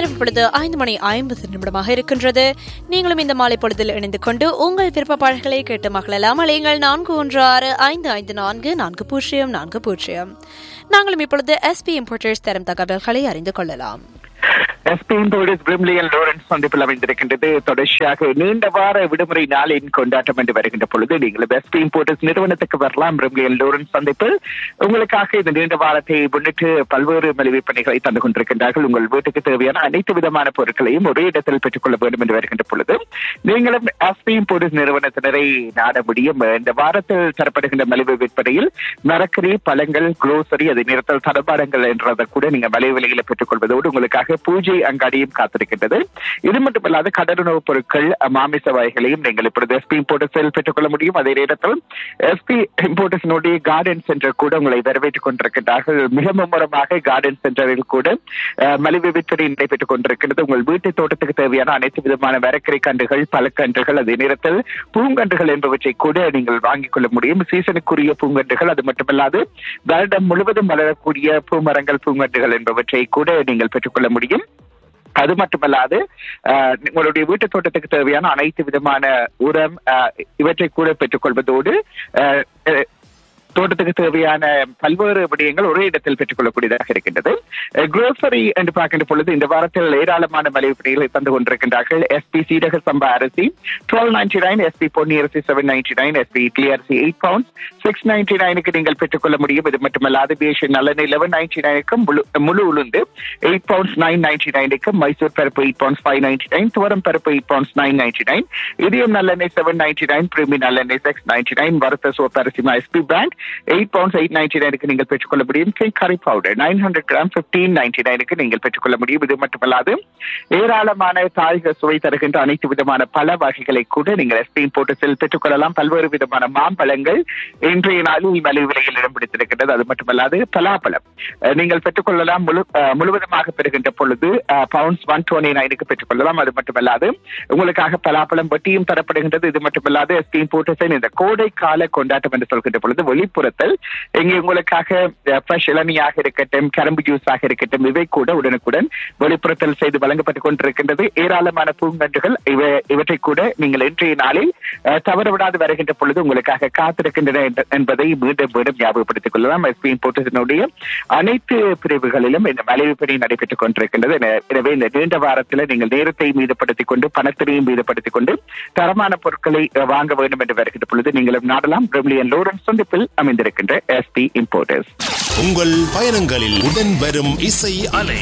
நேரம் இப்பொழுது ஐந்து மணி ஐம்பது நிமிடமாக இருக்கின்றது நீங்களும் இந்த மாலை பொழுதில் இணைந்து கொண்டு உங்கள் விருப்ப பாடல்களை கேட்டு மகளெல்லாம் அலையுங்கள் நான்கு ஒன்று ஆறு ஐந்து ஐந்து நான்கு நான்கு பூஜ்ஜியம் நான்கு பூஜ்ஜியம் நாங்களும் இப்பொழுது எஸ்பி இம்போர்ட்டர்ஸ் தரும் தகவல்களை அறிந்து கொள்ளலாம் எஸ்பியின் போலீஸ் பிரிம்லியன் லோரன்ஸ் சந்திப்பில் அமைந்திருக்கின்றது தொடர்ச்சியாக நீண்ட வார விடுமுறை நாளின் கொண்டாட்டம் என்று வருகின்ற பொழுது நீங்கள் எஸ்பியின் போலீஸ் நிறுவனத்துக்கு வரலாம் பிரிம்லியன் லோரன்ஸ் சந்திப்பில் உங்களுக்காக இந்த நீண்ட வாரத்தை முன்னிட்டு பல்வேறு மலிவு பணிகளை தந்து கொண்டிருக்கின்றார்கள் உங்கள் வீட்டுக்கு தேவையான அனைத்து விதமான பொருட்களையும் ஒரே இடத்தில் பெற்றுக்கொள்ள வேண்டும் என்று வருகின்ற பொழுது நீங்களும் எஸ்பியின் போலீஸ் நிறுவனத்தினரை நாட முடியும் இந்த வாரத்தில் தரப்படுகின்ற மலிவு விற்பனையில் மரக்கறி பழங்கள் குரோசரி அதை நிறுத்தல் தடபாடங்கள் என்றதை கூட நீங்க மலிவு விலையில பெற்றுக்கொள்வதோடு உங்களுக்காக பூஜை அங்காடியும் காத்திருக்கின்றது இது மட்டுமல்லாது கடலுணவுப் பொருட்கள் மாமிச வகைகளையும் நீங்கள் இப்பொழுது எஸ்பி இம்போர்ட்டஸில் பெற்றுக்கொள்ள முடியும் அதே நேரத்தில் எஸ்பி இம்போர்ட்டஸினுடைய கார்டன் சென்டர் கூட உங்களை வரவேற்றுக் கொண்டிருக்கின்றார்கள் மிக மும்முரமாக கார்டன் சென்டரில் கூட அஹ், மலிவு விற்பனை நடைபெற்றுக் கொண்டிருக்கின்றது உங்கள் வீட்டு தோட்டத்துக்கு தேவையான அனைத்து விதமான வரக்கரை கன்றுகள் பழக்கன்றுகள் அதே நேரத்தில் பூங்கன்றுகள் என்பவற்றை கூட நீங்கள் வாங்கிக் கொள்ள முடியும் சீசனுக்குரிய பூங்கன்றுகள் அது மட்டுமல்லாது வருடம் முழுவதும் வளரக்கூடிய பூமரங்கள் பூங்கன்றுகள் என்பவற்றை கூட நீங்கள் பெற்றுக்கொள்ள முடியும் அது மட்டுமல்லாது அஹ், உங்களுடைய வீட்டு தோட்டத்துக்கு தேவையான அனைத்து விதமான உரம் அஹ், இவற்றை கூட பெற்றுக்கொள்வதோடு அஹ், அஹ், தோட்டத்துக்கு தேவையான பல்வேறு விடயங்கள் ஒரே இடத்தில் பெற்றுக்கொள்ளக்கூடியதாக இருக்கின்றது குரோசரி என்று பார்க்கின்ற பொழுது இந்த வாரத்தில் ஏராளமான மலிவு பிடிகளை தந்து கொண்டிருக்கின்றார்கள் எஸ்பி சீரக சம்பா அரிசி டுவெல் நைன்டி நைன் எஸ்பி பொன்னி அரிசி seven ninety nine SP idli அரிசி எயிட் பவுண்ட்ஸ் சிக்ஸ் நைன்டி நைனுக்கு நீங்கள் பெற்றுக்கொள்ள முடியும் இது மட்டுமல்லாது பேஷன் நல்லெண்ணெய் லெவன் நைன்டி நைனுக்கு முழு முழு உளுந்து எயிட் பவுண்ட்ஸ் நைன் நைன்டி நைனுக்கு மைசூர் பருப்பு eight pounds five ninety nine துவரம் பருப்பு eight pounds nine ninety nine Idhayam நல்லெண்ணெய் செவன் நைன்டி நைன் பிரீமி நல்லெண்ணெய் சிக்ஸ் நைன்டி நைன் வருத்த சோப் அரிசி SP brand eight pounds eight ninety நைனுக்கு நீங்கள் பெற்றுக்கொள்ள முடியும் king curry powder nine hundred gram fifteen ninety நைனுக்கு நீங்கள் பெற்றுக்கொள்ள முடியும் இது மட்டுமல்லாது ஏராளமான தாயக சுவை தருகின்ற அனைத்து விதமான பல வகைகளை கூட நீங்கள் எஸ்பியின் போட்டு செல் பெற்றுக்கொள்ளலாம் பல்வேறு விதமான மாம்பழங்கள் இன்றைய நாளில் மலிவு விலையில் இடம் பிடித்திருக்கின்றது அது மட்டுமல்லாது பலாப்பழம் அஹ், நீங்கள் பெற்றுக்கொள்ளலாம் முழு அஹ், முழுவதுமாக பெறுகின்ற பொழுது பவுண்ட்ஸ் ஒன் டுவெண்ட்டி நைனுக்கு பெற்றுக்கொள்ளலாம் அது மட்டுமல்லாது உங்களுக்காக பலாப்பழம் வட்டியும் தரப்படுகின்றது இது மட்டுமல்லாது எஸ்பியின் போட்டு இந்த கோடை கால கொண்டாட்டம் என்று சொல்கின்ற பொழுது வெளிப்புறத்தில் இங்கே உங்களுக்காக ஃப்ரெஷ் இளநியாக இருக்கட்டும் கரும்பு ஜூஸாக இருக்கட்டும் இவை கூட உடனுக்குடன் வெளிப்புறத்தில் செய்து வழங்கப்பட்டுக் கொண்டிருக்கின்றது ஏராளமான பூங்கன்றுகள் இவை இவற்றை கூட நீங்கள் இன்றைய நாளில் அஹ், தவறவிடாது வருகின்ற பொழுது உங்களுக்காக காத்திருக்கின்றன என்ற- என்பதை மீண்டும் மீண்டும் ஞாபகப்படுத்திக் கொள்ளலாம் எஸ்பி போர்ட்டஸினுடைய அனைத்து பிரிவுகளிலும் இந்த மலிவு பணி நடைபெற்றுக் கொண்டிருக்கின்றது என- எனவே இந்த நீண்ட வாரத்தில் நீங்கள் நேரத்தை மீதப்படுத்திக் கொண்டு பணத்தினையும் மீதப்படுத்திக் கொண்டு தரமான பொருட்களை அஹ், வாங்க வேண்டும் என்று வருகின்ற பொழுது நீங்களும் நாடலாம் பிரிமிலியன் லோரன்ஸ் சந்திப்பில் அமைந்திருக்கின்ற எஸ்பி இம்போர்ட்டர்ஸ் உங்கள் பயணங்களில் உடன் வரும் இசை அலை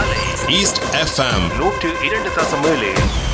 ஈஸ்ட் எஃப்எம் நூற்று இரண்டு தசம் ஏழு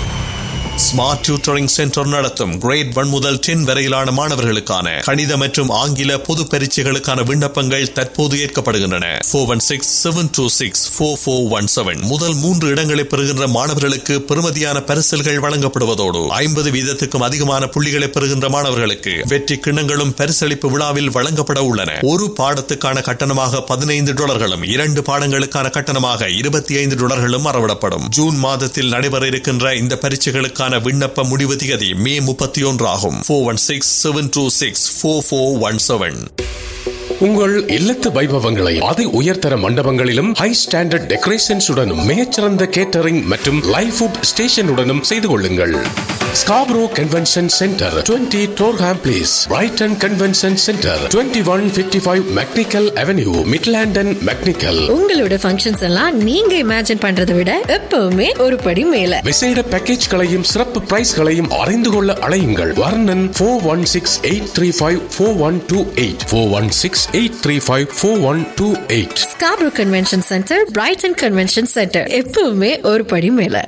ஸ்மார்ட் டியூட்டரிங் சென்டர் நடத்தும் கிரேட் ஒன் முதல் டென் வரையிலான மாணவர்களுக்கான கணித மற்றும் ஆங்கில பொது பரீட்சைகளுக்கான விண்ணப்பங்கள் தற்போது ஏற்கப்படுகின்றன four one six seven two six four four one seven முதல் மூன்று இடங்களை பெறுகின்ற மாணவர்களுக்கு பெறுமதியான பரிசல்கள் வழங்கப்படுவதோடு ஐம்பது வீதத்துக்கும் அதிகமான புள்ளிகளை பெறுகின்ற மாணவர்களுக்கு வெற்றி கிண்ணங்களும் பரிசளிப்பு விழாவில் வழங்கப்பட உள்ளன ஒரு பாடத்துக்கான கட்டணமாக பதினைந்து டாலர்களும் இரண்டு பாடங்களுக்கான கட்டணமாக இருபத்தி ஐந்து டாலர்களும் அறவிடப்படும் ஜூன் மாதத்தில் நடைபெற இருக்கின்ற இந்த பரீட்சைகளுக்கான விண்ணப்ப முடிவு திகதி மே முப்பத்தி ஒன்று ஆகும் four one six seven two six four four one seven உங்கள் இல்லத்து வைபவங்களை அதி உயர்தர மண்டபங்களிலும் ஹை ஸ்டாண்டர்ட் டெக்கரேஷன்ஸுடனும் மிகச்சிறந்த கேட்டரிங் மற்றும் லைவ் ஃபுட் ஸ்டேஷனுடனும் செய்து கொள்ளுங்கள் Scarborough convention centre 20 Durham place Brighton convention centre 2155 one fifty five McNicoll avenue Midland and McNicoll உங்களோட ஃபங்க்ஷன்ஸ் எல்லாம் நீங்க இமேஜின் பண்றதை விட எப்பவுமே ஒரு படி மேல விசேட பேக்கேஜ்களையும் சிறப்பு பிரைஸ்களையும் அறிந்து கொள்ள அழையுங்கள் Varnan four one six eight three five four one two eight four one six eight three five four one two eight Scarborough convention centre Brighton convention centre எப்பவுமே ஒரு படி மேல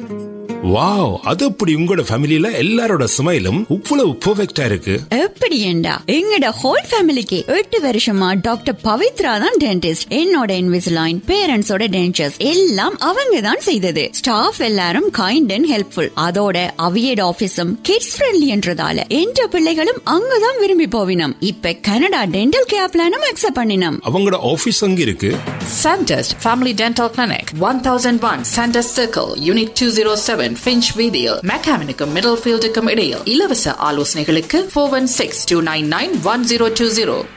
வாவ் அது அப்படி உங்களோட ஃபேமிலில எல்லாரோட ஸ்மைலும் இவ்வளவு பெர்ஃபெக்ட்டா இருக்கு எப்படி ஏண்டா எங்கட ஹோல் ஃபேமிலிக்கு எட்டு வருஷமா டாக்டர் பவித்ரா தான் டென்டிஸ்ட் என்னோட இன்விசிலைன் பேரண்ட்ஸோட டென்டர்ஸ் எல்லாம் அவங்க தான் செய்தது ஸ்டாஃப் எல்லாரும் கைண்ட் அண்ட் ஹெல்ப்ஃபுல் அதோட அவியட் ஆபீஸும் கிட்ஸ் ஃப்ரெண்ட்லின்றதால என்ற பிள்ளைகளும் அங்கதான் விரும்பி போவினம் இப்ப கனடா டென்டல் கேர் பிளானும் அக்செப்ட் பண்ணினோம் அவங்களோட ஆபீஸ் அங்க இருக்கு Sandest Family Dental Clinic, 1001 Sandest Circle, Unit 207, Finch Video, Mechanical Middlefield இடையில் இலவச ஆலோசனைகளுக்கு 416 299 1020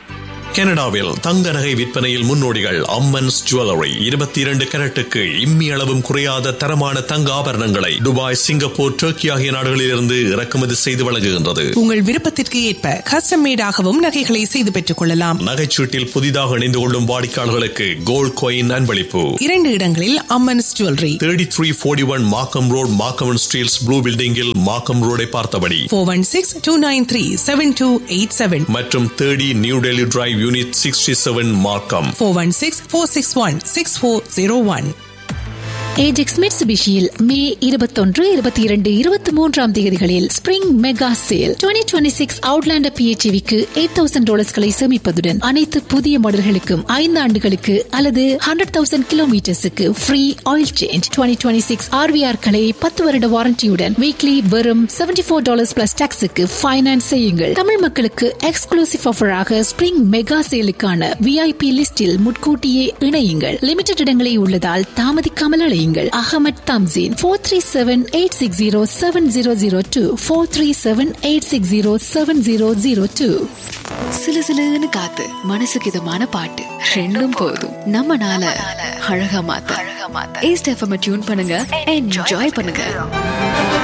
கனடாவில் தங்க நகை விற்பனையில் முன்னோடிகள் அம்மன்ஸ் ஜுவல்லரி இருபத்தி இரண்டு கரட்டுக்கு இம்மி அளவும் குறையாத தரமான தங்க ஆபரணங்களை துபாய் சிங்கப்பூர் டர்க்கி ஆகிய நாடுகளிலிருந்து இறக்குமதி செய்து வழங்குகின்றது உங்கள் விருப்பத்திற்கு ஏற்ப கஸ்டம் மேடாகவும் நகைகளை செய்து பெற்றுக் கொள்ளலாம் நகைச்சீட்டில் புதிதாக இணைந்து கொள்ளும் வாடிக்கையாளர்களுக்கு கோல்ட் காயின் அன்பளிப்பு இரண்டு இடங்களில் Ammans jewellery thirty three forty one Markham road Markham Steeles blue பில்டிங்கில் மாக்கம் ரோடை பார்த்தபடி four one six two nine three seven two eight seven மற்றும் thirty New Delhi drive unit sixty seven Markham four one six four six one six four zero one Ajax மிட்சுபிஷியில் மே இருபத்தொன்று இருபத்தி இரண்டு இருபத்தி மூன்றாம் தேதிகளில் spring mega sale twenty twenty six Outlander பிஹெச்விக்கு எயிட் தௌசண்ட் டாலர்ஸ்களை சேமிப்பதுடன் அனைத்து புதிய மாடல்களுக்கும் ஐந்து ஆண்டுகளுக்கு அல்லது ஹண்ட்ரட் தௌசண்ட் கிலோமீட்டர்ஸுக்கு free oil change twenty twenty six ஆர்விஆர்களை பத்து வருட வாரண்டியுடன் வீக்லி வெறும் செவன்டி ஃபோர் டாலர்ஸ் பிளஸ் டாக்ஸுக்கு ஃபைனான்ஸ் செய்யுங்கள் தமிழ் மக்களுக்கு எக்ஸ்க்ளூசிவ் ஆஃபராக ஸ்பிரிங் மெகா சேலுக்கான விஐபி லிஸ்டில் முன்கூட்டியே இணையுங்கள் லிமிடெட் இடங்களே உள்ளதால் தாமதிக்காமல் அழையுங்கள் Ahmed Thamseen four three seven eight six zero seven zero zero two four three seven eight six zero seven zero zero two சிலு சிலுன்னு காத்து மனசுக்கு இதமான பாட்டு ரெண்டும் போதும் நம்ம நாள அழகா மாத்த ஈஸ்ட் எஃப்எம் டியூன் பண்ணுங்க என்ஜாய் பண்ணுங்க